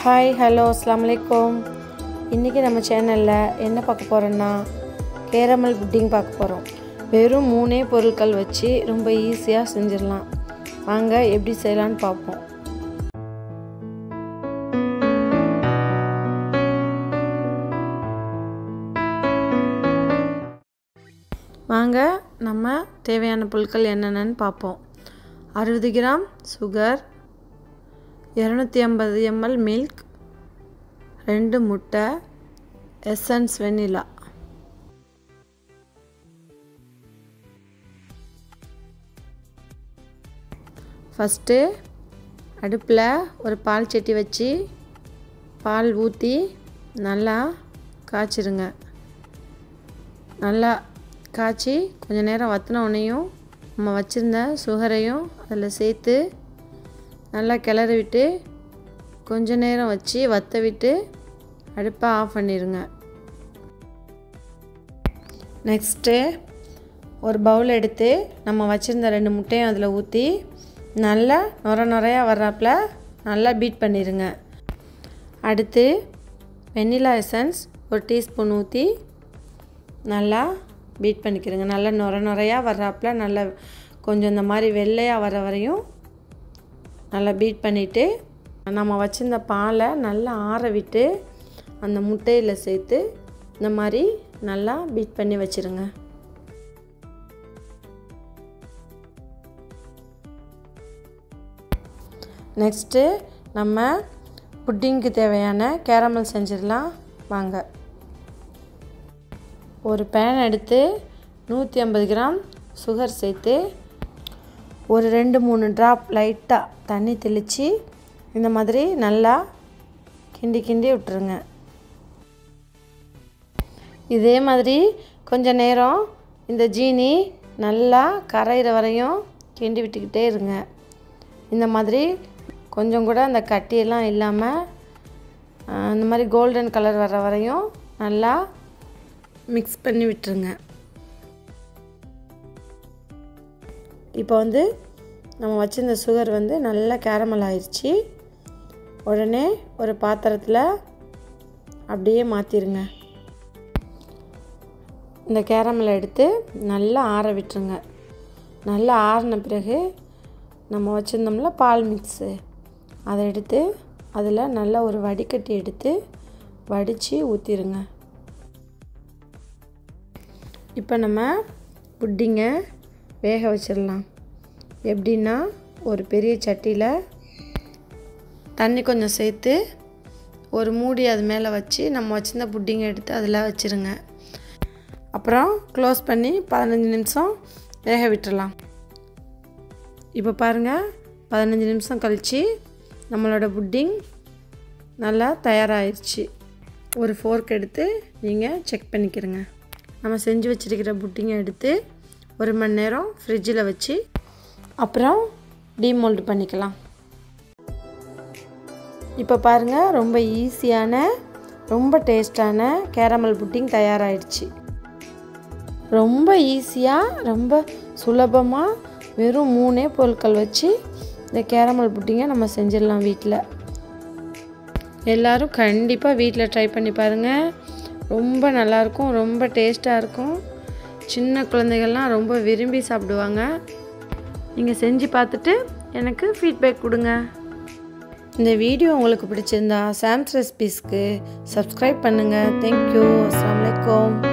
hi hello அஸ்லாம் வலைக்கம் இன்றைக்கி நம்ம சேனலில் என்ன பார்க்க போகிறோன்னா கேரமல் புட்டிங் பார்க்க போகிறோம் வெறும் மூணே பொருட்கள் வச்சு ரொம்ப ஈஸியாக செஞ்சிடலாம் வாங்க எப்படி செய்யலான்னு பார்ப்போம் வாங்க நம்ம தேவையான பொருட்கள் என்னென்னு பார்ப்போம் அறுபது கிராம் சுகர் இரநூத்தி ஐம்பது எம்எல் மில்க் ரெண்டு முட்டை எசன்ஸ் வெண்ணிலா ஃபஸ்ட்டு அடுப்பில் ஒரு பால் சட்டி வச்சு பால் ஊற்றி நல்லா காய்ச்சிருங்க நல்லா காய்ச்சி கொஞ்சம் நேரம் வற்றின உடனேயும் நம்ம வச்சுருந்த சுகரையும் அதில் சேர்த்து நல்லா கிளறி விட்டு கொஞ்ச நேரம் வச்சு வற்ற விட்டு அடுப்பை ஆஃப் பண்ணிடுங்க நெக்ஸ்ட்டு ஒரு பவுல் எடுத்து நம்ம வச்சுருந்த ரெண்டு முட்டையும் அதில் ஊற்றி நல்லா நுர நுறையாக வர்றாப்புல நல்லா பீட் பண்ணிடுங்க அடுத்து வெண்ணிலா எசன்ஸ் ஒரு டீஸ்பூன் ஊற்றி நல்லா பீட் பண்ணிக்கிறங்க நல்லா நுர நுறையாக வர்றாப்புல நல்லா கொஞ்சம் இந்த மாதிரி வெள்ளையாக வர வரையும் நல்லா பீட் பண்ணிவிட்டு நம்ம வச்சுருந்த பாலை நல்லா ஆற விட்டு அந்த முட்டையில் சேர்த்து இந்த மாதிரி நல்லா பீட் பண்ணி வச்சுருங்க நெக்ஸ்ட்டு நம்ம புட்டிங்க்கு தேவையான கேரமல் செஞ்சிடலாம் வாங்க ஒரு பேன் எடுத்து நூற்றி ஐம்பது கிராம் சுகர் சேர்த்து ஒரு ரெண்டு மூணு ட்ராப் லைட்டாக தண்ணி தெளித்து இந்த மாதிரி நல்லா கிண்டி கிண்டி விட்டுருங்க இதே மாதிரி கொஞ்சம் நேரம் இந்த ஜீனி நல்லா கரையிற வரையும் கிண்டி விட்டுக்கிட்டே இருங்க இந்த மாதிரி கொஞ்சம் கூட அந்த கட்டியெல்லாம் இல்லாமல் இந்த மாதிரி கோல்டன் கலர் வர வரையும் நல்லா மிக்ஸ் பண்ணி விட்டுருங்க இப்போ வந்து நம்ம வச்சுருந்த சுகர் வந்து நல்லா கேரமல் ஆயிடுச்சு உடனே ஒரு பாத்திரத்தில் அப்படியே மாற்றிடுங்க இந்த கேரமலை எடுத்து நல்லா ஆற விட்டுருங்க நல்லா ஆறின பிறகு நம்ம வச்சுருந்தோம்ல பால் மிக்ஸு அதை எடுத்து அதில் நல்லா ஒரு வடிகட்டி எடுத்து வடித்து ஊற்றிடுங்க இப்போ நம்ம புட்டிங்கை வேக வச்சிடலாம் எப்படின்னா ஒரு பெரிய சட்டியில் தண்ணி கொஞ்சம் சேர்த்து ஒரு மூடி அது மேலே வச்சு நம்ம வச்சுருந்த புட்டிங்கை எடுத்து அதில் வச்சுருங்க அப்புறம் க்ளோஸ் பண்ணி பதினஞ்சு நிமிஷம் வேக விட்டுடலாம் இப்போ பாருங்கள் பதினஞ்சு நிமிஷம் கழித்து நம்மளோட புட்டிங் நல்லா தயாராகிடுச்சு ஒரு ஃபோர்க் எடுத்து நீங்கள் செக் பண்ணிக்கிறங்க நம்ம செஞ்சு வச்சுருக்கிற புட்டிங்கை எடுத்து ஒரு மணி நேரம் ஃப்ரிட்ஜில் வச்சு அப்புறம் டீமோல்டு பண்ணிக்கலாம் இப்போ பாருங்கள் ரொம்ப ஈஸியான ரொம்ப டேஸ்டான கேரமல் புட்டிங் தயாராகிடுச்சு ரொம்ப ஈஸியாக ரொம்ப சுலபமாக வெறும் மூணே பொருட்கள் வச்சு இந்த கேரமல் புட்டிங்கை நம்ம செஞ்சிடலாம் வீட்டில் எல்லோரும் கண்டிப்பாக வீட்டில் ட்ரை பண்ணி பாருங்கள் ரொம்ப நல்லாயிருக்கும் ரொம்ப டேஸ்ட்டாக இருக்கும் சின்ன குழந்தைகள்லாம் ரொம்ப விரும்பி சாப்பிடுவாங்க நீங்கள் செஞ்சு பார்த்துட்டு எனக்கு ஃபீட்பேக் கொடுங்க இந்த வீடியோ உங்களுக்கு பிடிச்சிருந்தா சாம்ஸ் ரெசிபீஸ்க்கு சப்ஸ்கிரைப் பண்ணுங்கள் தேங்க்யூ அஸ்லாம் வலைக்கம்